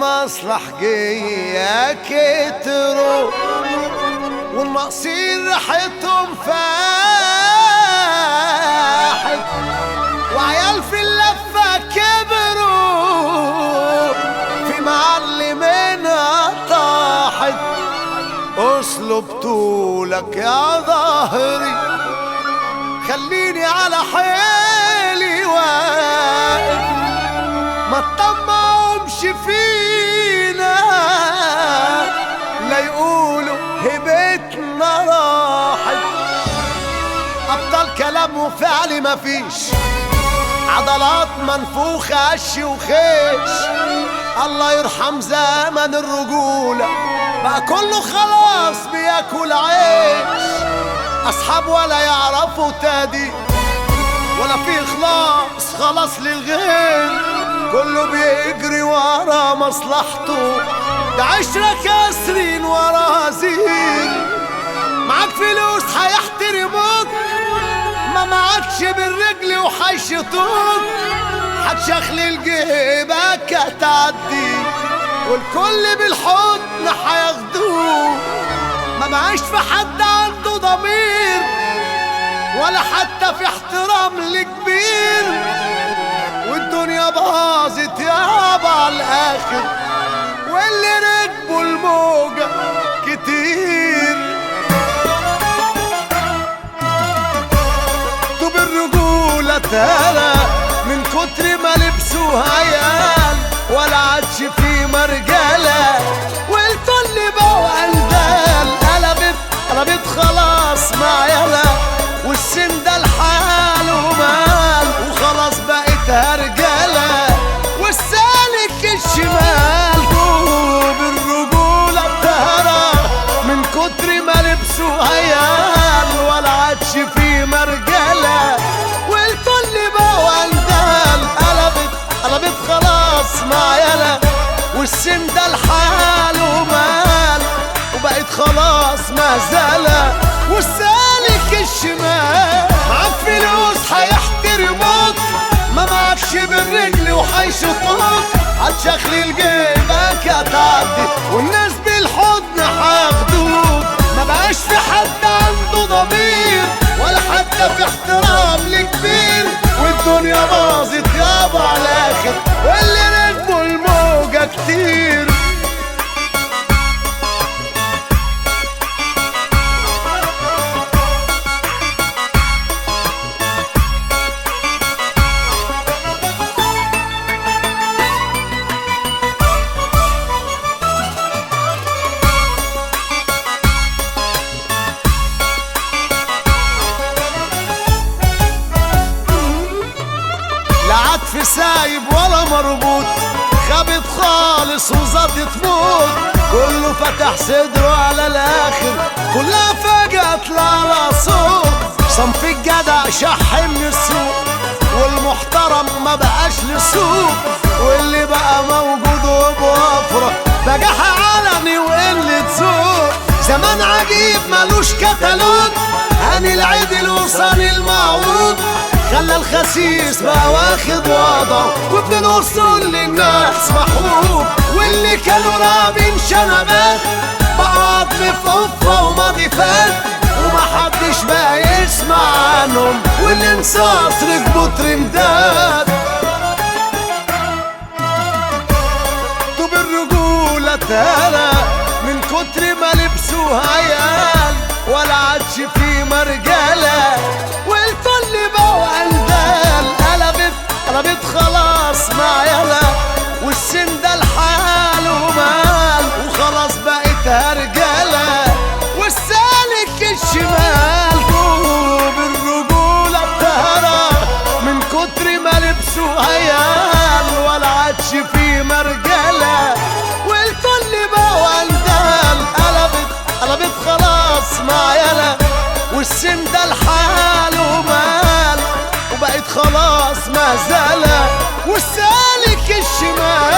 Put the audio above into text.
المصلحجية كتروا والناقصين ريحتهم فاحت وعيال في اللفة كبروا في معلمينها طاحت اسلب طولك يا ظهري خليني على حيلي واقف ما تطمعهمش فينا لا يقولوا هبتنا راحت ابطال كلام وفعل مفيش عضلات منفوخة قش وخيش الله يرحم زمن الرجولة بقى كله خلاص بياكل عيش أصحاب ولا يعرفوا تادي ولا في إخلاص خلاص للغير كله بيجري ورا مصلحته ده عشرة كاسرين ورا زين معاك فلوس هيحترموك ما معكش بالرجل وحيشطوك هتشخلل جيبك هتعدي والكل بالحضن هياخدوه ما معاش في حد عنده ضمير ولا حتى في احترام لكبير والدنيا باظت يابا على الاخر واللي ركبوا الموجة كتير طوب الرجولة تالا من كتر ما لبسوا عيال ولا عادش في مرجلة والكل بقوا اندال قلبت قلبت خلاص مع يلا والسن ده الحال ومال وخلاص بقت هرجلة والسالك الشمال طوب الرجولة الطهرة من كتر ما لبسوا عيال ولا عادش في مرجلة والكل بقوا اندال قلبت قلبت خلاص مع يلا والسن ده الحال ومال وبقت خلاص مهزلة والسالك الشمال معاك فلوس هيحترموك ما معكش بالرجل وهيشطوك هتشخلل جيبك هتعدي والناس بالحضن هياخدوك ما بقاش في حد عنده ضمير ولا حتى في احترام لكبير والدنيا باظت يابا على الاخر واللي ركبوا الموجة كتير لا عطف سايب ولا مربوط خابت خالص وزادت موت كله فتح صدره على الاخر كلها فجأة طلع على صوت صنف الجدع شح من السوق والمحترم ما بقاش للسوق واللي بقى موجود وبوفرة بجاح علني وقلة ذوق زمان عجيب ملوش كتالوج هاني العدل وصاني المعوض خلى الخسيس بقى واخد وضعه وابن الاصول للناس محبوب واللي كانوا رابين شنبات بقى عظم في قفة وماضي فات ومحدش بقى يسمع عنهم والانصاص ركبوا ترندات طوب الرجولة تالا من كتر ما لبسوا عيال ولا عادش في مرجلة والكل بقوا اندال قلبت قلبت خلاص مع يلا والسن ده الحال ومال وخلاص بقت هرجلة والسالك الشمال طوب الرجولة الطهرة من كتر ما لبسوا عيال ولا عادش في مرجلة والكل بقوا اندال قلبت قلبت خلاص مع يلا والسن ده الحال ومال وبقت خلاص مهزلة والسالك الشمال